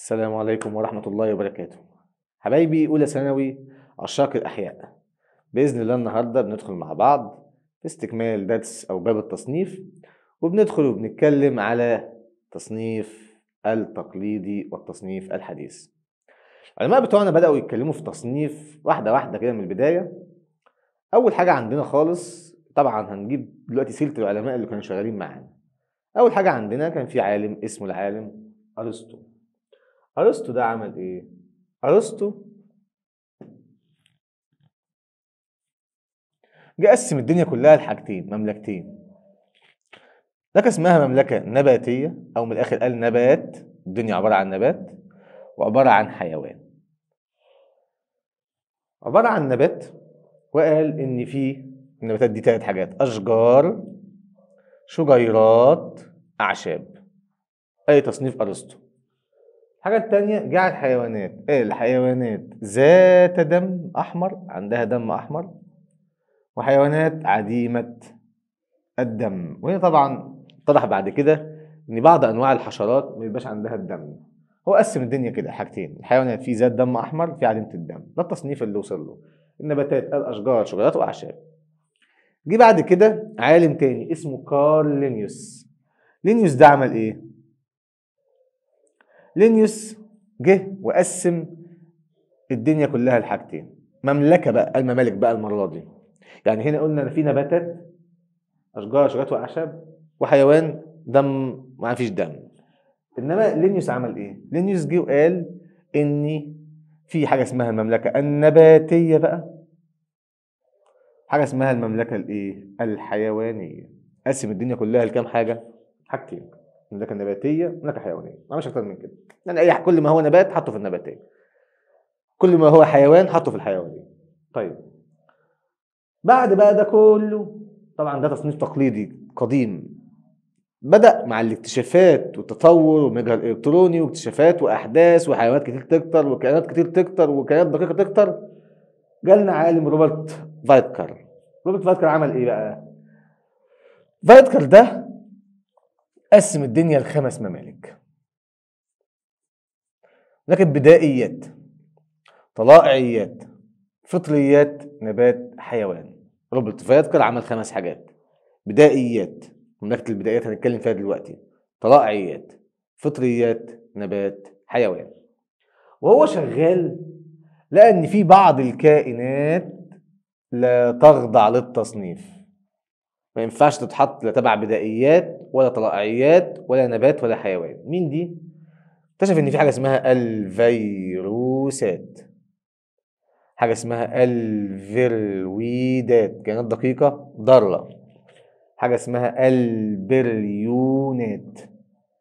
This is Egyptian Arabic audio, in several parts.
السلام عليكم ورحمة الله وبركاته حبايبي أولى ثانوي عشاق الأحياء بإذن الله النهاردة بندخل مع بعض في استكمال درس أو باب التصنيف وبندخل وبنتكلم على تصنيف التقليدي والتصنيف الحديث العلماء بتوعنا بدأوا يتكلموا في تصنيف واحدة واحدة كده من البداية أول حاجة عندنا خالص طبعا هنجيب دلوقتي سيرة العلماء اللي كانوا شغالين معانا أول حاجة عندنا كان في عالم اسمه العالم أرسطو أرسطو ده عمل إيه؟ أرسطو جه قسم الدنيا كلها لحاجتين مملكتين مملكة اسمها مملكة نباتية أو من الآخر قال نبات الدنيا عبارة عن نبات وعبارة عن حيوان عبارة عن نبات وقال إن في النباتات دي تلات حاجات أشجار شجيرات أعشاب أي تصنيف أرسطو الحاجة التانية جعل الحيوانات قال الحيوانات ذات دم أحمر عندها دم أحمر وحيوانات عديمة الدم وهنا طبعا اتضح بعد كده إن بعض أنواع الحشرات ما يبقاش عندها الدم هو قسم الدنيا كده حاجتين الحيوانات في ذات دم أحمر في عديمة الدم ده التصنيف اللي وصل له النباتات الأشجار شجرات وأعشاب جه بعد كده عالم تاني اسمه كارل لينيوس لينيوس ده عمل ايه؟ لينيوس جه وقسم الدنيا كلها لحاجتين مملكة بقى الممالك بقى المرة دي يعني هنا قلنا ان في نباتات اشجار شجرات واعشاب وحيوان دم ما فيش دم انما لينيوس عمل ايه؟ لينيوس جه وقال ان في حاجة اسمها المملكة النباتية بقى حاجه اسمها المملكه الايه الحيوانيه قسم الدنيا كلها لكام حاجه حاجتين مملكه نباتيه مملكه حيوانيه ما مش اكتر من كده يعني اي كل ما هو نبات حطه في النباتيه كل ما هو حيوان حطه في الحيوانيه طيب بعد بقى ده كله طبعا ده تصنيف تقليدي قديم بدأ مع الاكتشافات والتطور والمجهر الإلكتروني واكتشافات وأحداث وحيوانات كتير تكتر وكائنات كتير تكتر وكائنات دقيقة تكتر جالنا عالم روبرت فايتكر روبرت فايتكر عمل ايه بقى فايتكر ده قسم الدنيا لخمس ممالك لكن بدائيات طلائعيات فطريات نبات حيوان روبرت فايتكر عمل خمس حاجات بدائيات مملكة البدايات هنتكلم فيها دلوقتي طلائعيات فطريات نبات حيوان وهو شغال لقى ان في بعض الكائنات لا تخضع للتصنيف ما ينفعش تتحط لا تبع بدائيات ولا طلائعيات ولا نبات ولا حيوان مين دي اكتشف ان في حاجه اسمها الفيروسات حاجه اسمها الفيرويدات كائنات دقيقه ضاره حاجه اسمها البريونات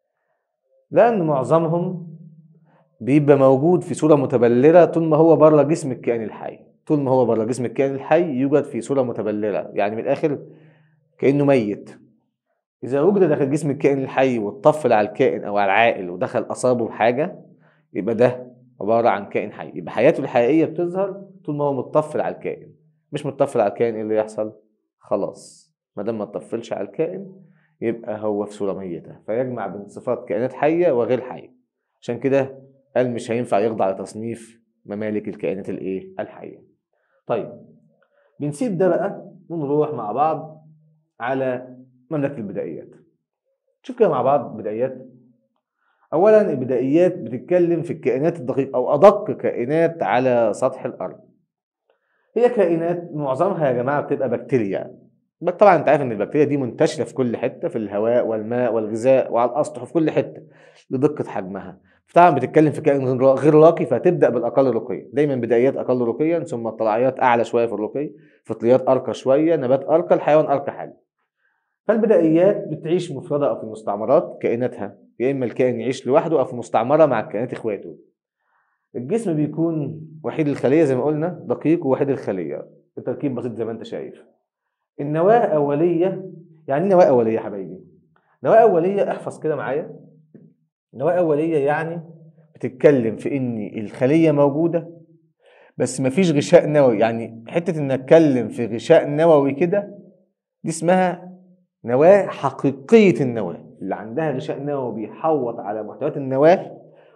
لان معظمهم بيبقى موجود في صوره متبلره طول ما هو بره جسم الكائن الحي طول ما هو بره جسم الكائن الحي يوجد في صوره متبلره يعني من الاخر كانه ميت اذا وجد داخل جسم الكائن الحي واتطفل على الكائن او على العائل ودخل اصابه بحاجه يبقى ده عباره عن كائن حي يبقى حياته الحقيقيه بتظهر طول ما هو متطفل على الكائن مش متطفل على الكائن ايه اللي يحصل خلاص ما دام ما اتطفلش على الكائن يبقى هو في صوره ميته فيجمع بين صفات كائنات حيه وغير حيه عشان كده قال مش هينفع يخضع لتصنيف ممالك الكائنات الايه الحيه طيب بنسيب ده بقى ونروح مع بعض على مملكة البدائيات شوف كده مع بعض بدايات أولا البدائيات بتتكلم في الكائنات الدقيقة أو أدق كائنات على سطح الأرض هي كائنات معظمها يا جماعة بتبقى بكتيريا طبعا انت عارف ان البكتيريا دي منتشره في كل حته في الهواء والماء والغذاء وعلى الاسطح في كل حته لدقه حجمها طبعا بتتكلم في كائن غير راقي فتبدا بالاقل رقيا دايما بدايات اقل رقيا ثم الطلعيات اعلى شويه في الرقي فطريات ارقى شويه نبات ارقى الحيوان ارقى حاجه فالبدائيات بتعيش مفردة أو في مستعمرات كائناتها يا إما الكائن يعيش لوحده أو في مستعمرة مع الكائنات إخواته الجسم بيكون وحيد الخلية زي ما قلنا دقيق ووحيد الخلية التركيب بسيط زي ما أنت شايف النواة أولية يعني إيه نواة أولية يا حبايبي؟ نواة أولية احفظ كده معايا نواة أولية يعني بتتكلم في إن الخلية موجودة بس مفيش غشاء نووي يعني حتة إن أتكلم في غشاء نووي كده دي اسمها نواة حقيقية النواة اللي عندها غشاء نووي بيحوط على محتويات النواة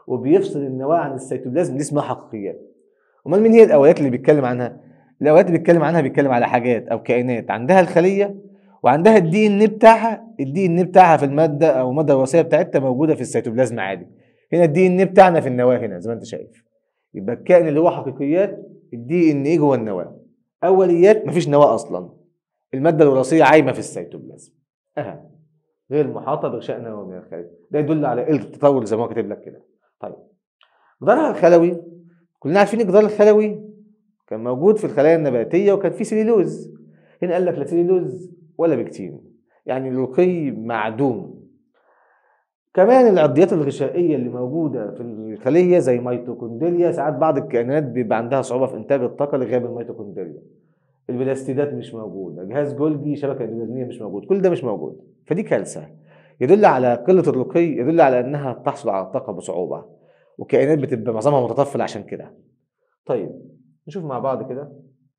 وبيفصل النواه عن السيتوبلازم دي اسمها حقيقيات امال مين هي الاويات اللي بيتكلم عنها الاويات اللي بيتكلم عنها بيتكلم على حاجات او كائنات عندها الخليه وعندها الدي ان بتاعها الدي ان بتاعها في الماده او الماده الوراثيه بتاعتها موجوده في السيتوبلازم عادي هنا الدي ان بتاعنا في النواه هنا زي ما انت شايف يبقى الكائن اللي هو حقيقيات الدي ان ايه جوه النواه اوليات مفيش نواه اصلا الماده الوراثيه عايمه في السيتوبلازم اها غير محاطه بغشاء نووي من الخارج ده يدل على قله التطور زي ما هو كاتب لك كده طيب جدارها الخلوي كلنا عارفين الجدار الخلوي كان موجود في الخلايا النباتيه وكان فيه سليلوز هنا قال لك لا سليلوز ولا بكتين يعني اللقي معدوم كمان العضيات الغشائيه اللي موجوده في الخليه زي ميتوكوندريا ساعات بعض الكائنات بيبقى عندها صعوبه في انتاج الطاقه لغياب الميتوكوندريا البلاستيدات مش موجوده جهاز جولجي شبكه اندوبلازميه مش موجود كل ده مش موجود فدي كارثه يدل على قله الرقي يدل على انها تحصل على الطاقه بصعوبه وكائنات بتبقى معظمها متطفل عشان كده طيب نشوف مع بعض كده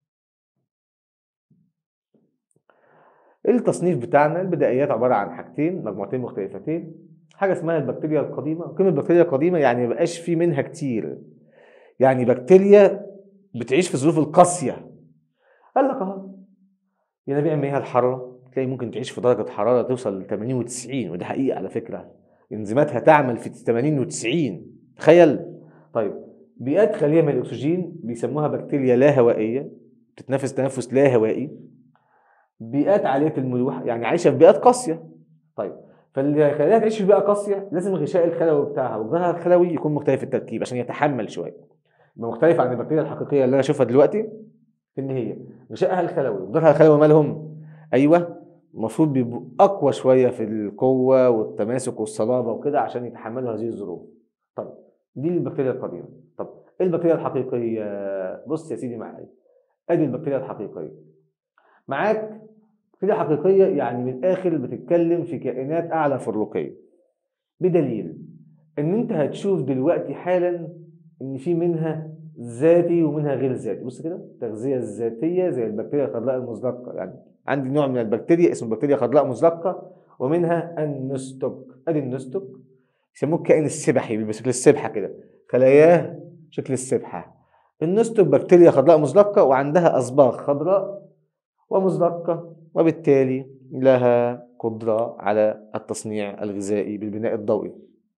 التصنيف بتاعنا البدائيات عباره عن حاجتين مجموعتين مختلفتين حاجه اسمها البكتيريا القديمه كلمه بكتيريا قديمه يعني ما بقاش في منها كتير يعني بكتيريا بتعيش في الظروف القاسيه قال لك اهو ينابيع مياه الحراره تلاقي ممكن تعيش في درجه حراره توصل ل 80 و90 ودي حقيقه على فكره انزيماتها تعمل في 80 و90 تخيل طيب بيئات خاليه من الاكسجين بيسموها بكتيريا لا هوائيه بتتنفس تنفس لا هوائي بيئات عاليه الملوحه يعني عايشه في بيئات قاسيه طيب فاللي هيخليها تعيش في بيئه قاسيه لازم الغشاء الخلوي بتاعها وجدارها الخلوي يكون مختلف التركيب عشان يتحمل شويه يبقى مختلف عن البكتيريا الحقيقيه اللي انا اشوفها دلوقتي في ان هي غشائها الخلوي وجدارها الخلوي مالهم ايوه المفروض بيبقوا اقوى شويه في القوه والتماسك والصلابه وكده عشان يتحملوا هذه الظروف طب دي البكتيريا القديمه طب ايه البكتيريا الحقيقيه بص يا سيدي معايا ادي البكتيريا الحقيقيه معاك بكتيريا حقيقيه يعني من الاخر بتتكلم في كائنات اعلى في الرقي بدليل ان انت هتشوف دلوقتي حالا ان في منها ذاتي ومنها غير ذاتي بص كده التغذيه الذاتيه زي البكتيريا الخضراء المزلقه يعني عندي نوع من البكتيريا اسمه بكتيريا خضراء مزلقه ومنها النستك ادي النستك يسموه الكائن السبحي بيبقى شكل السبحه كده خلاياه شكل السبحه النستك بكتيريا خضراء مزلقه وعندها اصباغ خضراء ومزلقه وبالتالي لها قدره على التصنيع الغذائي بالبناء الضوئي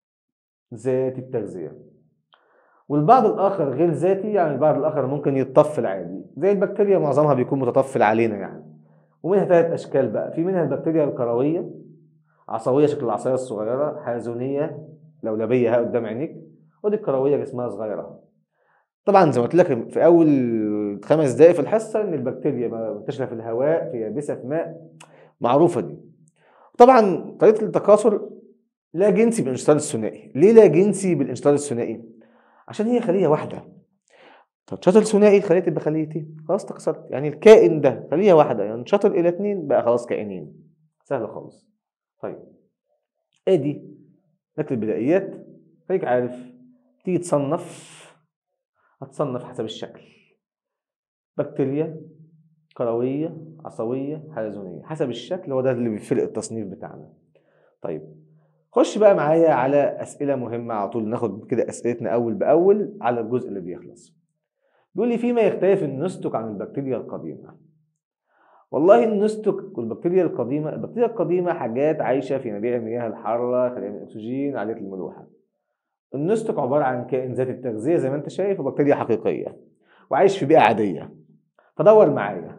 ذات التغذيه والبعض الاخر غير ذاتي يعني البعض الاخر ممكن يتطفل عادي زي البكتيريا معظمها بيكون متطفل علينا يعني ومنها ثلاث اشكال بقى في منها البكتيريا الكرويه عصويه شكل العصايه الصغيره حلزونيه لولبيه ها قدام عينيك ودي الكرويه جسمها صغيره طبعا زي ما قلت لك في اول خمس دقائق في الحصه ان البكتيريا منتشره في الهواء في يابسه في ماء معروفه دي طبعا طريقه التكاثر لا جنسي بالانشطار الثنائي ليه لا جنسي بالانشطار الثنائي عشان هي خليه واحده طب شطر ثنائي الخليه تبقى خليتين خلاص تكسرت يعني الكائن ده خليه واحده ينشطر يعني الى اثنين بقى خلاص كائنين سهل خالص طيب ادي نكتب البدائيات خليك عارف تيجي تصنف هتصنف حسب الشكل بكتيريا كروية عصوية حلزونية حسب الشكل هو ده اللي بيفرق التصنيف بتاعنا طيب خش بقى معايا على أسئلة مهمة على طول ناخد كده أسئلتنا أول بأول على الجزء اللي بيخلص بيقول لي فيما يختلف النستك عن البكتيريا القديمة والله النستك والبكتيريا القديمة البكتيريا القديمة حاجات عايشة في نبيع المياه الحارة خليها من الأكسجين عالية الملوحة النستك عبارة عن كائن ذات التغذية زي ما أنت شايف وبكتيريا حقيقية وعايش في بيئة عادية فدور معايا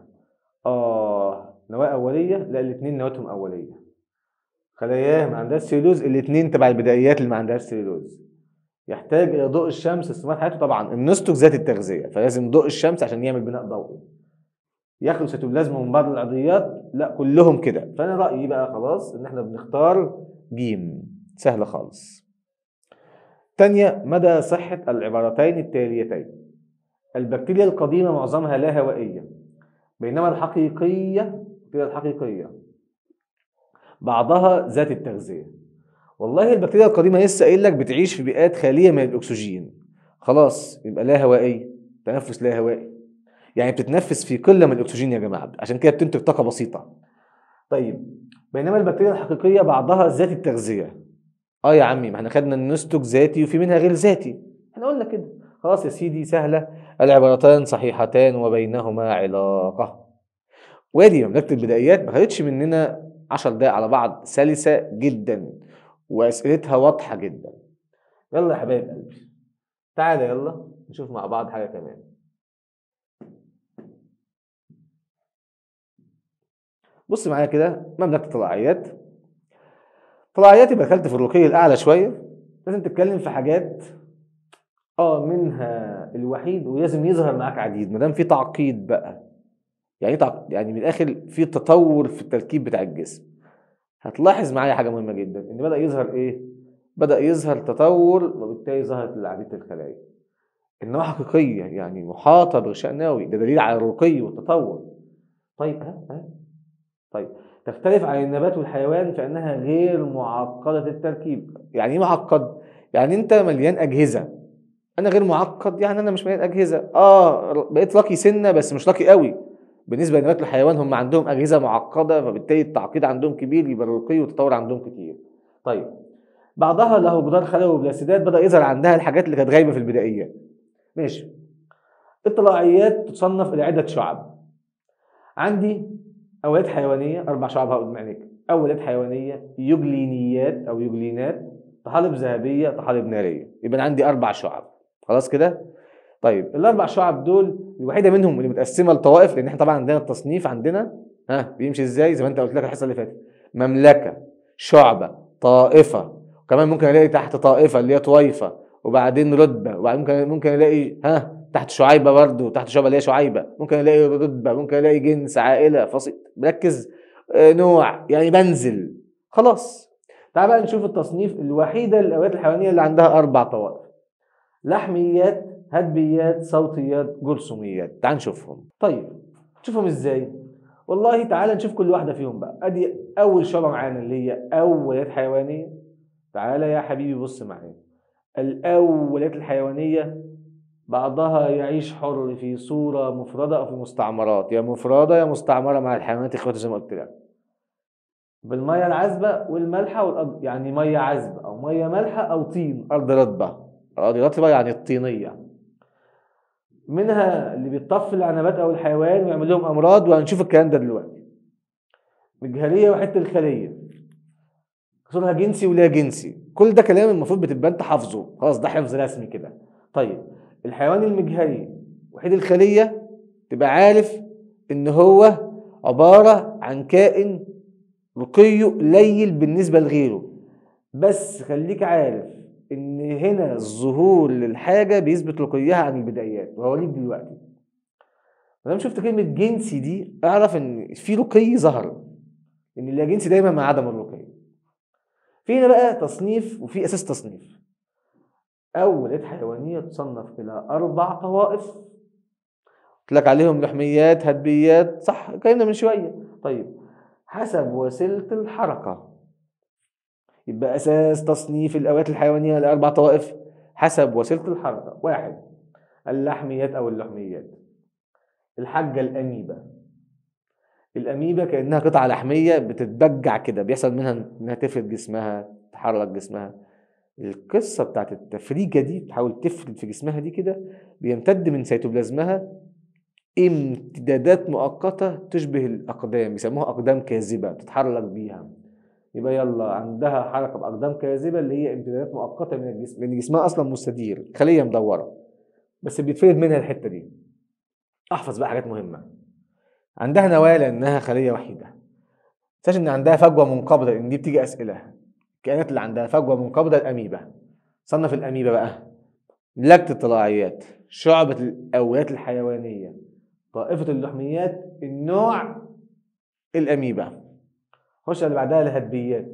آه نواة أولية لا الاتنين نواتهم أولية خلاياه ما عندهاش سيلوز الاتنين تبع البدائيات اللي ما عندهاش سيلوز يحتاج إلى ضوء الشمس استثمار حياته طبعا النستك ذات التغذية فلازم ضوء الشمس عشان يعمل بناء ضوئي ياخدوا سيتوبلازم من بعض العضيات لا كلهم كده فانا رايي بقى خلاص ان احنا بنختار جيم سهل خالص تانية مدى صحة العبارتين التاليتين البكتيريا القديمة معظمها لا هوائية بينما الحقيقية البكتيريا الحقيقية بعضها ذات التغذية والله البكتيريا القديمة لسه قايل لك بتعيش في بيئات خالية من الأكسجين خلاص يبقى لا هوائية تنفس لا هوائي يعني بتتنفس في قلة من الأكسجين يا جماعة عشان كده بتنتج طاقة بسيطة طيب بينما البكتيريا الحقيقية بعضها ذات التغذية اه يا عمي ما احنا خدنا النسك ذاتي وفي منها غير ذاتي احنا قلنا كده خلاص يا سيدي سهله العبارتان صحيحتان وبينهما علاقه وادي مملكه البدايات ما خدتش مننا 10 دقايق على بعض سلسه جدا واسئلتها واضحه جدا يلا يا حبايب قلبي تعالى يلا نشوف مع بعض حاجه كمان بص معايا كده مملكه الطلائعيات طلائعيات يبقى دخلت في الرقي الاعلى شويه لازم تتكلم في حاجات اه منها الوحيد ولازم يظهر معاك عديد ما دام في تعقيد بقى يعني ايه تعق- يعني من الاخر في تطور في التركيب بتاع الجسم هتلاحظ معايا حاجه مهمه جدا ان بدا يظهر ايه بدا يظهر تطور وبالتالي ظهرت عديد الخلايا انها حقيقيه يعني محاطه بغشاء نووي ده دليل على الرقي والتطور طيب ها ها طيب تختلف عن النبات والحيوان في انها غير معقده التركيب يعني ايه معقد يعني انت مليان اجهزه انا غير معقد يعني انا مش مليان اجهزه اه بقيت لاقي سنه بس مش لاقي قوي بالنسبه لنبات الحيوان هم عندهم اجهزه معقده فبالتالي التعقيد عندهم كبير يبقى الرقي والتطور عندهم كتير طيب بعضها له جدار خلوي وبلاسيدات بدا يظهر عندها الحاجات اللي كانت غايبه في البدائيات ماشي الطلائعيات تصنف الى عده شعب عندي اولاد حيوانيه اربع شعب هقول عليك اولاد حيوانيه يوجلينيات او يوجلينات طحالب ذهبيه طحالب ناريه يبقى أنا عندي اربع شعب خلاص كده طيب الاربع شعب دول الوحيده منهم اللي متقسمه لطوائف لان احنا طبعا عندنا التصنيف عندنا ها بيمشي ازاي زي ما انت قلت لك الحصه اللي فاتت مملكه شعبه طائفه وكمان ممكن الاقي تحت طائفه اللي هي طويفه وبعدين رتبه وبعدين ممكن ممكن الاقي ها تحت شعيبه برضه تحت شعبه اللي هي شعيبه ممكن الاقي رتبه ممكن الاقي جنس عائله فصيل بركز آه، نوع يعني بنزل خلاص تعال بقى نشوف التصنيف الوحيده للاوقات الحيوانيه اللي عندها اربع طوائف لحميات هدبيات صوتيات جرثوميات تعال نشوفهم طيب نشوفهم ازاي والله تعال نشوف كل واحده فيهم بقى ادي اول شعبه معانا اللي هي اولات حيوانيه تعالى يا حبيبي بص معايا الاولات الحيوانيه بعضها يعيش حر في صوره مفرده او في مستعمرات يا مفرده يا مستعمره مع الحيوانات اخواته زي ما قلت لك بالميه العذبه والمالحه والأرض يعني ميه عذبه او ميه مالحه او طين ارض رطبه ارض رطبه يعني الطينيه منها اللي بيطفي العنبات او الحيوان ويعمل لهم امراض وهنشوف الكلام ده دلوقتي مجهريه وحته الخليه صورها جنسي ولا جنسي كل ده كلام المفروض بتبقى انت حافظه خلاص ده حفظ رسمي كده طيب الحيوان المجهري وحيد الخليه تبقى عارف ان هو عباره عن كائن رقيه قليل بالنسبه لغيره بس خليك عارف ان هنا الظهور للحاجه بيثبت رقيها عن البدايات وهوريك دلوقتي لما شفت كلمه جنسي دي اعرف ان في رقي ظهر ان اللي جنسي دايما مع عدم الرقي في هنا بقى تصنيف وفي اساس تصنيف اولاد حيوانيه تصنف الى اربع طوائف قلت لك عليهم لحميات هدبيات صح اتكلمنا من شويه طيب حسب وسيله الحركه يبقى اساس تصنيف الاوقات الحيوانيه لاربع طوائف حسب وسيله الحركه واحد اللحميات او اللحميات الحاجه الاميبا الاميبا كانها قطعه لحميه بتتبجع كده بيحصل منها انها تفرد جسمها تحرك جسمها القصه بتاعت التفريجه دي تحاول تفرد في جسمها دي كده بيمتد من سيتوبلازمها امتدادات مؤقته تشبه الاقدام بيسموها اقدام كاذبه تتحرك بيها يبقى يلا عندها حركه باقدام كاذبه اللي هي امتدادات مؤقته من الجسم لان جسمها اصلا مستدير خليه مدوره بس بيتفرد منها الحته دي احفظ بقى حاجات مهمه عندها نواه لانها خليه وحيده تنساش ان عندها فجوه منقبضه لان دي بتيجي اسئله الكائنات اللي عندها فجوه منقبضه الاميبا صنف الاميبا بقى مملكه الطلائعيات شعبه الاولات الحيوانيه طائفه اللحميات النوع الاميبا خش على اللي بعدها الهدبيات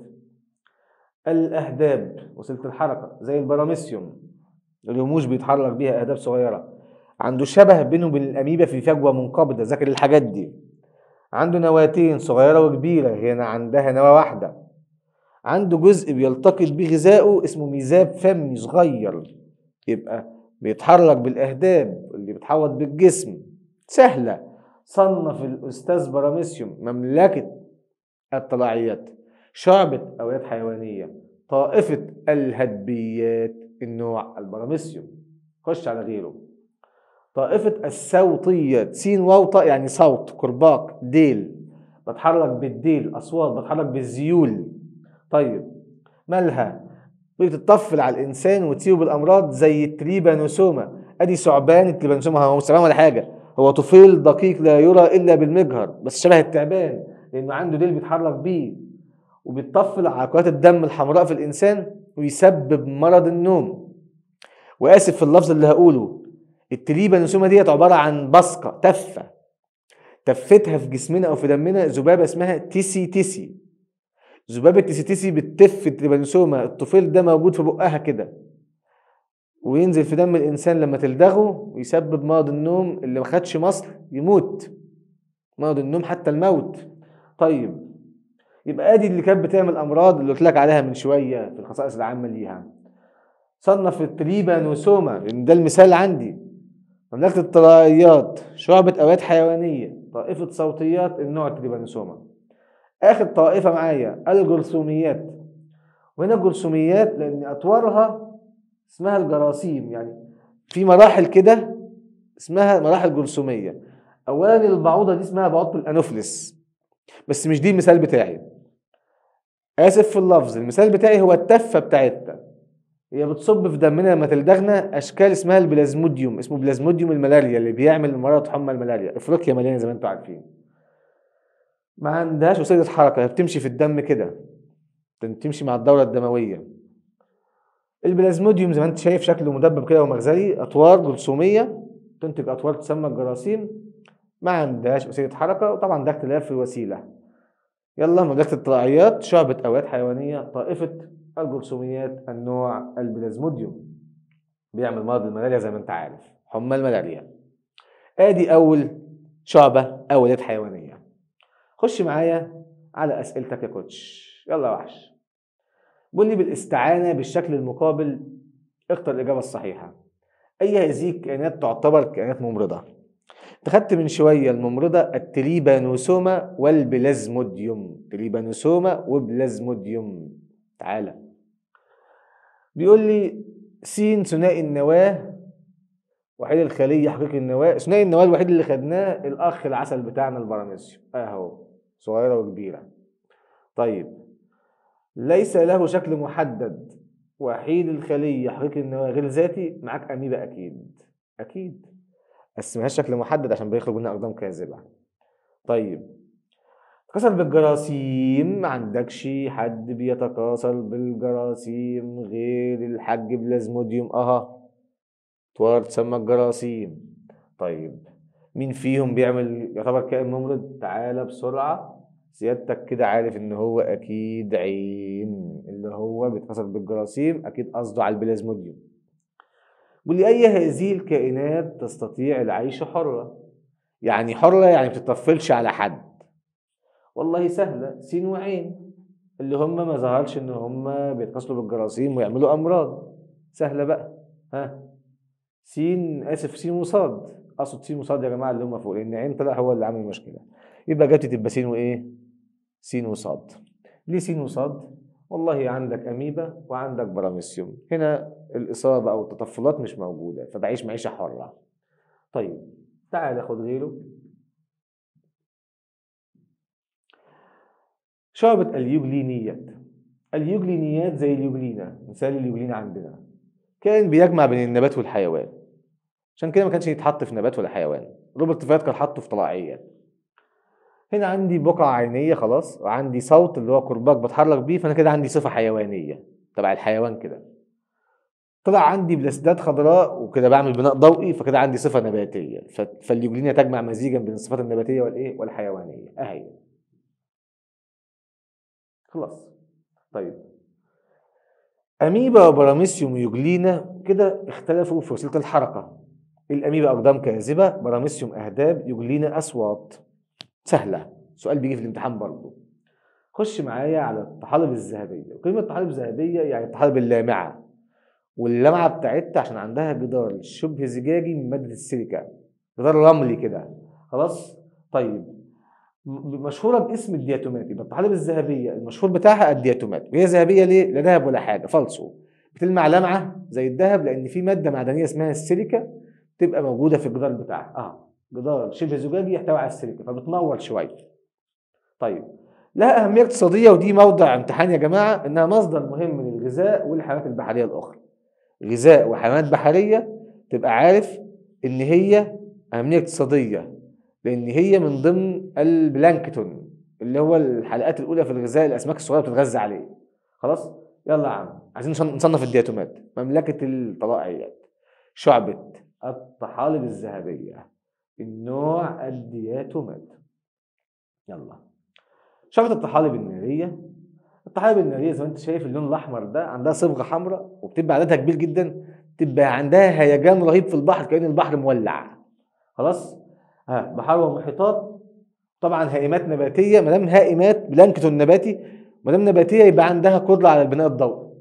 الاهداب وسيله الحركه زي البراميسيوم الرموش بيتحرك بيها اهداب صغيره عنده شبه بينه وبين الاميبا في فجوه منقبضه ذاكر الحاجات دي عنده نواتين صغيره وكبيره هنا عندها نواه واحده عنده جزء بيلتقط بيه غذائه اسمه ميزاب فمي صغير يبقى بيتحرك بالاهداب اللي بتحوط بالجسم سهله صنف الاستاذ براميسيوم مملكه الطلائعيات شعبة أولاد حيوانية طائفة الهدبيات النوع البراميسيوم خش على غيره طائفة الصوتيات سين واو طاء يعني صوت كرباق ديل بتحرك بالديل أصوات بتحرك بالزيول طيب مالها بتطفل على الإنسان وتسيبه بالأمراض زي التريبانوسوما أدي ثعبان التريبانوسوما هو مش ثعبان ولا حاجة هو طفيل دقيق لا يرى إلا بالمجهر بس شبه التعبان لأنه عنده ديل بيتحرك بيه وبيطفل على كرات الدم الحمراء في الإنسان ويسبب مرض النوم وآسف في اللفظ اللي هقوله التريبانوسوما ديت عبارة عن بصقة تفة تفتها في جسمنا أو في دمنا ذبابة اسمها تيسي تيسي ذبابة تيسي تيسي بتف التريبانوسوما الطفيل ده موجود في بقها كده وينزل في دم الإنسان لما تلدغه ويسبب مرض النوم اللي ما خدش مصل يموت مرض النوم حتى الموت طيب يبقى ادي اللي كانت بتعمل امراض اللي قلت لك عليها من شويه في الخصائص العامه ليها صنف التريبانوسوما لان ده المثال عندي مملكه الطرائيات شعبة اواد حيوانيه طائفه صوتيات النوع التريبانوسوما اخر طائفه معايا الجرثوميات وهنا الجرثوميات لان اطوارها اسمها الجراثيم يعني في مراحل كده اسمها مراحل جرثوميه اولا البعوضه دي اسمها بعوضه الانوفلس بس مش دي المثال بتاعي اسف في اللفظ المثال بتاعي هو التفه بتاعتنا هي بتصب في دمنا لما تلدغنا اشكال اسمها البلازموديوم اسمه بلازموديوم الملاريا اللي بيعمل مرض حمى الملاريا افريقيا مليانه زي ما انتم عارفين ما عندهاش وسيله حركه هي بتمشي في الدم كده بتمشي مع الدوره الدمويه البلازموديوم زي ما انت شايف شكله مدبب كده ومغزلي اطوار جرثوميه تنتج اطوار تسمى الجراثيم ما عندهاش وسيله حركه وطبعا ده اختلاف في الوسيله يلا مملكه الطلائعيات شعبه اواد حيوانيه طائفه الجرثوميات النوع البلازموديوم بيعمل مرض الملاريا زي ما انت عارف حمى الملاريا ادي اول شعبه اولاد حيوانيه خش معايا على اسئلتك يا كوتش يلا يا وحش قول لي بالاستعانه بالشكل المقابل اختر الاجابه الصحيحه اي هذه الكائنات تعتبر كائنات ممرضه خدت من شويه الممرضه التريبانوسوما والبلازموديوم تريبانوسوما وبلازموديوم تعالى بيقول لي س ثنائي النواه وحيد الخليه حقيقي النواه ثنائي النواه الوحيد اللي خدناه الاخ العسل بتاعنا البراميسيوم اهو صغيره وكبيره طيب ليس له شكل محدد وحيد الخليه حقيقي النواه غير ذاتي معاك اميبا اكيد اكيد بس ملهاش شكل محدد عشان بيخرج منها اقدام كاذبه طيب تكاثر بالجراثيم ما عندكش حد بيتكاثر بالجراثيم غير الحاج بلازموديوم اها طوار تسمى الجراثيم طيب مين فيهم بيعمل يعتبر كائن ممرض تعالى بسرعة سيادتك كده عارف ان هو اكيد عين اللي هو بيتكاثر بالجراثيم اكيد قصده على البلازموديوم بيقول لي اي هذه الكائنات تستطيع العيش حرة يعني حرة يعني بتتطفلش على حد والله سهلة سين وعين اللي هم ما ظهرش ان هم بيتكاثروا بالجراثيم ويعملوا امراض سهلة بقى ها سين اسف سين وصاد اقصد سين وصاد يا جماعة اللي هم فوق لان عين طلع هو اللي عامل المشكلة يبقى جت تبقى سين وايه سين وصاد ليه سين وصاد والله عندك اميبا وعندك براميسيوم هنا الاصابة او التطفلات مش موجودة فبعيش معيشة حرة طيب تعال خد غيره شعبة اليوجلينيات اليوجلينيات زي اليوجلينا مثال اليوجلينا عندنا كان بيجمع بين النبات والحيوان عشان كده ما كانش يتحط في نبات ولا حيوان روبرت فات كان حاطه في طلائعيات هنا عندي بقعة عينية خلاص وعندي صوت اللي هو كرباج بتحرك بيه فأنا كده عندي صفة حيوانية تبع الحيوان كده طلع عندي بلاسدات خضراء وكده بعمل بناء ضوئي فكده عندي صفة نباتية فاليوجلينيا تجمع مزيجا بين الصفات النباتية والإيه والحيوانية أهي خلاص طيب أميبا وبراميسيوم ويوجلينا كده اختلفوا في وسيلة الحركة الأميبا أقدام كاذبة براميسيوم أهداب يوجلينا أصوات سهلة سؤال بيجي في الامتحان برضه خش معايا على الطحالب الذهبية وكلمة طحالب ذهبية يعني الطحالب اللامعة واللمعة بتاعتها عشان عندها جدار شبه زجاجي من مادة السيليكا جدار رملي كده خلاص طيب م- مشهوره باسم الدياتومات يبقى الطحالب الذهبيه المشهور بتاعها الدياتومات وهي ذهبيه ليه؟ لا ذهب ولا حاجه فالصو بتلمع لمعه زي الذهب لان في ماده معدنيه اسمها السيليكا تبقى موجوده في الجدار بتاعها اه جدار شبه زجاجي يحتوي على السيليكا فبتنور شويه طيب لها اهميه اقتصاديه ودي موضع امتحان يا جماعه انها مصدر مهم للغذاء والحيوانات البحريه الاخرى غذاء وحيوانات بحريه تبقى عارف ان هي اهميه اقتصاديه لان هي من ضمن البلانكتون اللي هو الحلقات الاولى في الغذاء الاسماك الصغيره بتتغذى عليه خلاص يلا يا عم عايزين نصن- نصنف الدياتومات مملكه الطلائعيات شعبه الطحالب الذهبيه النوع الدياتومات يلا شعبة الطحالب النارية الطحالب النارية زي ما انت شايف اللون الأحمر ده عندها صبغة حمراء وبتبقى عددها كبير جدا تبقى عندها هيجان رهيب في البحر كأن البحر مولع خلاص ها بحار ومحيطات طبعا هائمات نباتية ما دام هائمات بلانكتون نباتي ما دام نباتية يبقى عندها قدرة على البناء الضوئي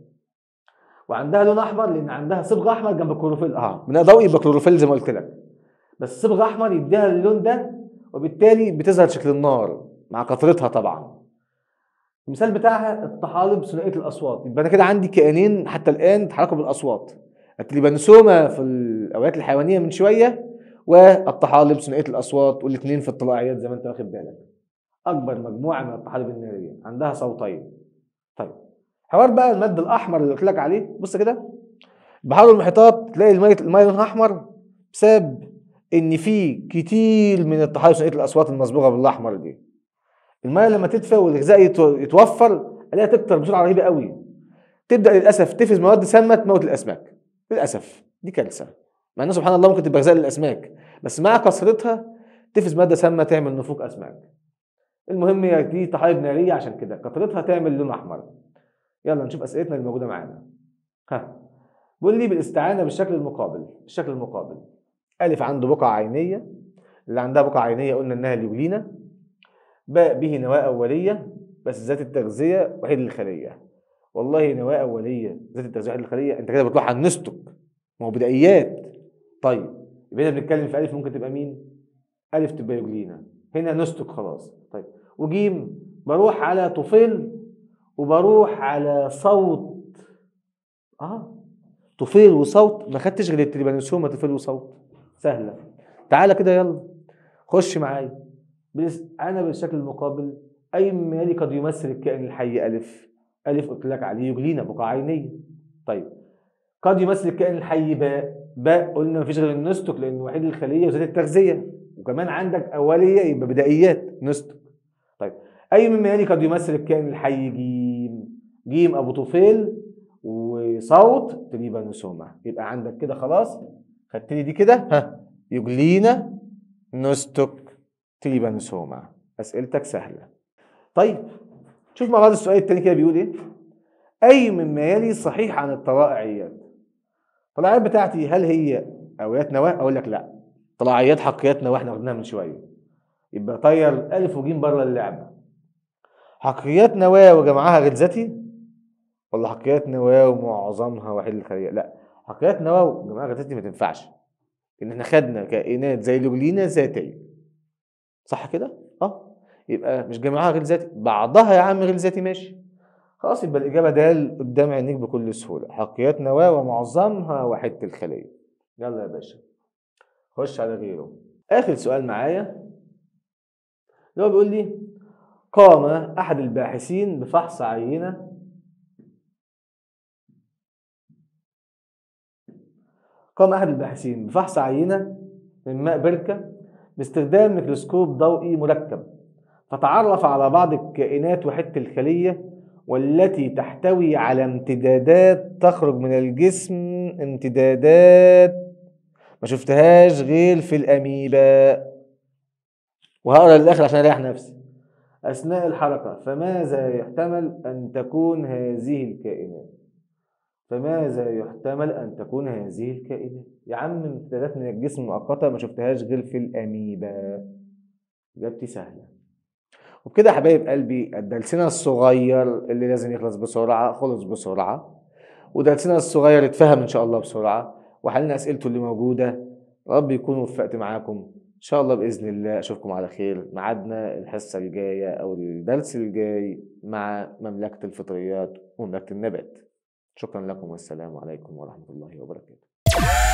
وعندها لون أحمر لأن عندها صبغة أحمر جنب الكلوروفيل اه بناء ضوئي يبقى كلوروفيل زي ما قلت لك بس صبغة أحمر يديها اللون ده وبالتالي بتظهر شكل النار مع كثرتها طبعا المثال بتاعها الطحالب ثنائيه الاصوات يبقى انا كده عندي كائنين حتى الان تحركوا بالاصوات التليبانوسوما في الاويات الحيوانيه من شويه والطحالب ثنائيه الاصوات والاثنين في الطلائعيات زي ما انت واخد بالك اكبر مجموعه من الطحالب الناريه عندها صوتين طيب حوار بقى المد الاحمر اللي قلت لك عليه بص كده بحار المحيطات تلاقي الميه الميه لونها احمر بسبب ان في كتير من الطحالب ثنائيه الاصوات المصبوغه بالاحمر دي الميه لما تدفى والغذاء يتو- يتوفر الاقيها تكتر بسرعه رهيبه قوي تبدا للاسف تفرز مواد سامه تموت الاسماك للاسف دي كارثه مع ان سبحان الله ممكن تبقى غذاء للاسماك بس مع كثرتها تفرز ماده سامه تعمل نفوق اسماك المهم هي دي طحالب ناريه عشان كده كثرتها تعمل لون احمر يلا نشوف اسئلتنا اللي موجوده معانا ها بيقول لي بالاستعانه بالشكل المقابل الشكل المقابل الف عنده بقعه عينيه اللي عندها بقعه عينيه قلنا انها اليولينا باء به نواة أولية بس ذات التغذية وحيد الخلية والله نواة أولية ذات التغذية وحيد الخلية أنت كده بتروح على النستك ما هو بدائيات طيب يبقى هنا بنتكلم في ألف ممكن تبقى مين؟ ألف تبقى يوجلينا هنا نستك خلاص طيب وجيم بروح على طفيل وبروح على صوت اه طفيل وصوت ما خدتش غير التريبانوسوما طفيل وصوت سهلة تعالى كده يلا خش معايا بس انا بالشكل المقابل اي مالي قد يمثل الكائن الحي الف الف قلت لك عليه يجلينا بقعه عينيه طيب قد يمثل الكائن الحي باء باء قلنا مفيش غير النستك لانه وحيد الخليه وذات التغذيه وكمان عندك اوليه يبقى بدائيات نستك طيب اي مما يلي قد يمثل الكائن الحي جيم جيم ابو طفيل وصوت تريبانوسوما يبقى عندك كده خلاص خدت لي دي كده ها يجلينا نستك تريبانوسوما اسئلتك سهله طيب شوف مع بعض السؤال التاني كده بيقول ايه اي مما يلي صحيح عن الطلائعيات الطلائعيات بتاعتي هل هي اويات نواه اقول لك لا طلائعيات حقيقات نواه احنا قلناها من شويه يبقى طير الف وجيم بره اللعبه حقيقيات نواه وجمعها غلزتي ولا حقيقيات نواه ومعظمها وحيد الخليه لا حقيقيات نواه وجمعها غلزتي ما تنفعش ان احنا خدنا كائنات زي لوجلينا ذاتيه صح كده اه يبقى مش جميعها غير ذاتي بعضها يا عم غير ذاتي ماشي خلاص يبقى الاجابه دال قدام عينيك بكل سهوله حقيقات نواه ومعظمها وحده الخليه يلا يا باشا خش على غيره اخر سؤال معايا اللي هو بيقول لي قام احد الباحثين بفحص عينه قام احد الباحثين بفحص عينه من ماء بركه باستخدام ميكروسكوب ضوئي مركب فتعرف على بعض الكائنات وحدة الخلية والتي تحتوي على امتدادات تخرج من الجسم امتدادات ما شفتهاش غير في الأميبا وهقرا للآخر عشان أريح نفسي أثناء الحركة فماذا يحتمل أن تكون هذه الكائنات فماذا يحتمل أن تكون هذه الكائنات يا عم امتدادات من الجسم مؤقتة ما شفتهاش غير في الأميبا إجابتي سهلة وبكده يا حبايب قلبي الدرسنا الصغير اللي لازم يخلص بسرعة خلص بسرعة ودرسنا الصغير اتفهم إن شاء الله بسرعة وحلنا أسئلته اللي موجودة رب يكون وفقت معاكم إن شاء الله بإذن الله أشوفكم على خير ميعادنا الحصة الجاية أو الدرس الجاي مع مملكة الفطريات ومملكة النبات شكرا لكم والسلام عليكم ورحمة الله وبركاته